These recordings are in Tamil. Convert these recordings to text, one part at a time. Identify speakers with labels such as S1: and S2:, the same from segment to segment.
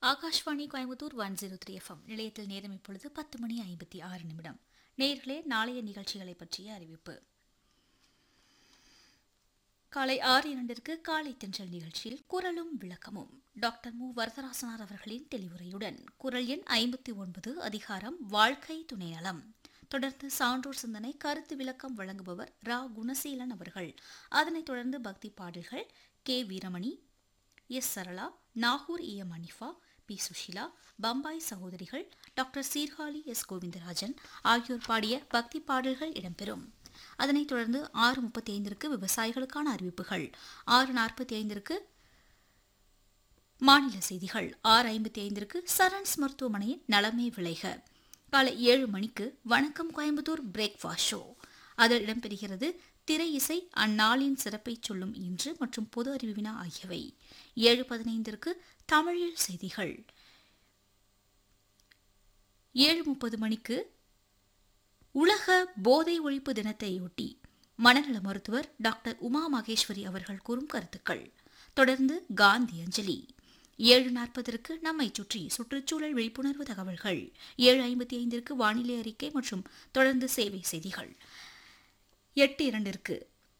S1: Akashvani Coimbatore one zero three F M நிலையத்தில் நேரம் இப்பொழுது பத்து மணி ஐம்பத்தி ஆறு நிமிடம் நேர்களே நாளைய நிகழ்ச்சிகளை பற்றிய அறிவிப்பு காலை ஆறு இரண்டிற்கு காலை தென்றல் நிகழ்ச்சியில் குரலும் விளக்கமும் டாக்டர் மு வரதராசனார் அவர்களின் தெளிவுரையுடன் குரல் எண் ஐம்பத்தி ஒன்பது அதிகாரம் வாழ்க்கை துணை நலம் தொடர்ந்து சான்றோர் சிந்தனை கருத்து விளக்கம் வழங்குபவர் ரா குணசீலன் அவர்கள் அதனைத் தொடர்ந்து பக்தி பாடல்கள் K Veeramani S Sarala Nagore E M Haniffa P Susheela Bombay சகோதரிகள் டாக்டர் சீர்காழி எஸ் கோவிந்தராஜன் ஆகியோர் பாடிய பக்தி பாடல்கள் இடம்பெறும் அதனைத் தொடர்ந்து ஆறு முப்பத்தி ஐந்திற்கு விவசாயிகளுக்கான அறிவிப்புகள் ஆறு நாற்பத்தி ஐந்திற்கு மாநில செய்திகள் ஆறு ஐம்பத்தி ஐந்திற்கு சரண்ஸ் மருத்துவமனையின் நலமே விளைக காலை ஏழு மணிக்கு வணக்கம் கோயம்புத்தூர் பிரேக்ஃபாஸ்ட் ஷோ அதில் இடம்பெறுகிறது திரை இசை அந்நாளின் சிறப்பை சொல்லும் இன்று மற்றும் பொது அறிவு வினா ஆகியவை ஏழு பதினைந்திற்கு தமிழில் செய்திகள் ஏழு முப்பது மணிக்கு உலக போதை ஒழிப்பு தினத்தையொட்டி மனநல மருத்துவர் டாக்டர் உமா மகேஸ்வரி அவர்கள் கூறும் கருத்துக்கள் தொடர்ந்து காந்தி அஞ்சலி ஏழு நாற்பதற்கு நம்மை சுற்றி சுற்றுச்சூழல் விழிப்புணர்வு தகவல்கள் ஏழு ஐம்பத்தி ஐந்திற்கு வானிலை அறிக்கை மற்றும் தொடர்ந்து சேவை செய்திகள் எட்டு இரண்டிற்கு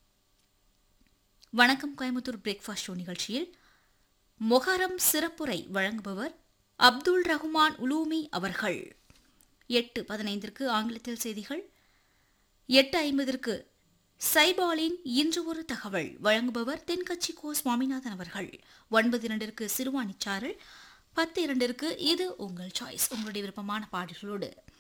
S1: வணக்கம் கோயம்புத்தூர் பிரேக்ஃபாஸ்ட் ஷோ நிகழ்ச்சியில் மொஹரம் சிறப்புரை வழங்குபவர் அப்துல் ரஹ்மான் உலூமி அவர்கள் எட்டு பதினைந்திற்கு ஆங்கிலத்தில் செய்திகள் எட்டு ஐம்பதற்கு சைபாலின் இன்று ஒரு தகவல் வழங்குபவர் தென்கட்சி கோ சுவாமிநாதன் அவர்கள் ஒன்பது இரண்டிற்கு சிறுவாணிச்சாரல் பத்து இரண்டிற்கு இது உங்கள் சாய்ஸ் உங்களுடைய விருப்பமான பாடல்களோடு